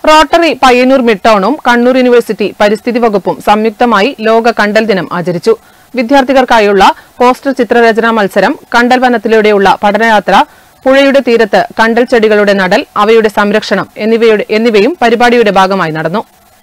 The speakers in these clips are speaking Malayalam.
റോട്ടറി പയ്യന്നൂർ മിഡ്ടൗണും കണ്ണൂർ യൂണിവേഴ്സിറ്റി പരിസ്ഥിതി വകുപ്പും സംയുക്തമായി ലോക കണ്ടൽ ദിനം ആചരിച്ചു വിദ്യാർത്ഥികൾക്കായുള്ള പോസ്റ്റർ ചിത്രരചനാ മത്സരം കണ്ടൽ വനത്തിലൂടെയുള്ള പഠനയാത്ര പുഴയുടെ തീരത്ത് കണ്ടൽ ചെടികളുടെ നടൽ അവയുടെ സംരക്ഷണം എന്നിവയുടെ എന്നിവയും പരിപാടിയുടെ ഭാഗമായി നടന്നു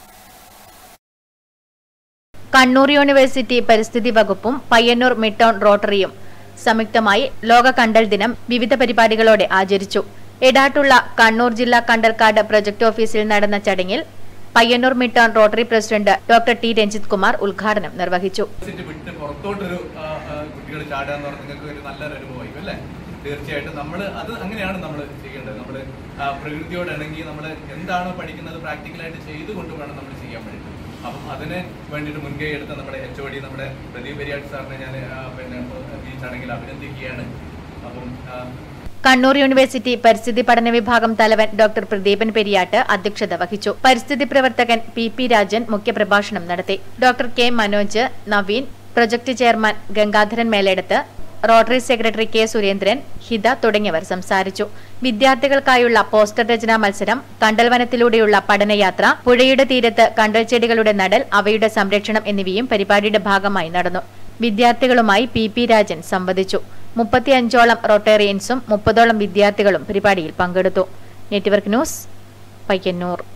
കണ്ണൂർ യൂണിവേഴ്സിറ്റി പരിസ്ഥിതി വകുപ്പും പയ്യന്നൂർ മിഡ് ടൗൺ റോട്ടറിയും സംയുക്തമായി ലോക കണ്ടൽ ദിനം വിവിധ പരിപാടികളോടെ ആചരിച്ചു എടാട്ടുള്ള കണ്ണൂർ ജില്ലാ കണ്ടൽക്കാട് പ്രൊജക്ട് ഓഫീസിൽ നടന്ന ചടങ്ങിൽ Payyanur midtown Rotary president doctor T Ranjith Kumar ഉദ്ഘാടനം നിർവഹിച്ചു യൂണിവേഴ്സിറ്റി വിട്ട് പുറത്തോട്ടൊരു കുട്ടികൾ ചാടുക എന്ന് പറഞ്ഞാൽ നിങ്ങൾക്ക് ഒരു നല്ലൊരു അനുഭവമായിരിക്കും അല്ലേ തീർച്ചയായിട്ടും നമ്മൾ അത് അങ്ങനെയാണ് നമ്മൾ ചെയ്യേണ്ടത് നമ്മൾ പ്രകൃതിയോട് ഇണങ്ങി നമ്മൾ എന്താണോ പഠിക്കുന്നത് പ്രാക്ടിക്കലായിട്ട് ചെയ്തു കൊണ്ട് വേണം നമ്മൾ ചെയ്യാൻ വേണ്ടിയിട്ട് അപ്പം അതിന് വേണ്ടിയിട്ട് മുൻകൈ എടുത്ത നമ്മുടെ എച്ച് ഒ ഡി നമ്മുടെ പ്രദീപ് പെരിയാട്ട് സാറിനെ ഞാൻ ആ, പിന്നെ ഈ ചടങ്ങിൽ അഭിനന്ദിക്കുകയാണ് അപ്പം ആ, കണ്ണൂർ യൂണിവേഴ്സിറ്റി പരിസ്ഥിതി പഠന വിഭാഗം തലവൻ ഡോക്ടർ പ്രദീപൻ പെരിയാട്ട് അധ്യക്ഷത വഹിച്ചു പരിസ്ഥിതി പ്രവർത്തകൻ പി പി രാജൻ മുഖ്യപ്രഭാഷണം നടത്തി doctor K Manoj Naveen project chairman Gangadharan Meleduth Rotary secretary K Surendran Hitha തുടങ്ങിയവർ സംസാരിച്ചു വിദ്യാർത്ഥികൾക്കായുള്ള പോസ്റ്റർ രചനാ മത്സരം കണ്ടൽ വനത്തിലൂടെയുള്ള പഠനയാത്ര പുഴയുടെ തീരത്ത് കണ്ടൽ ചെടികളുടെ നടൽ അവയുടെ സംരക്ഷണം എന്നിവയും പരിപാടിയുടെ ഭാഗമായി നടന്നു വിദ്യാർത്ഥികളുമായി പി പി രാജൻ സംവദിച്ചു മുപ്പത്തിയഞ്ചോളം റൊട്ടേറിയൻസും മുപ്പതോളം വിദ്യാർത്ഥികളും പരിപാടിയിൽ പങ്കെടുത്തു നെറ്റ്വർക്ക് ന്യൂസ് പയ്യന്നൂർ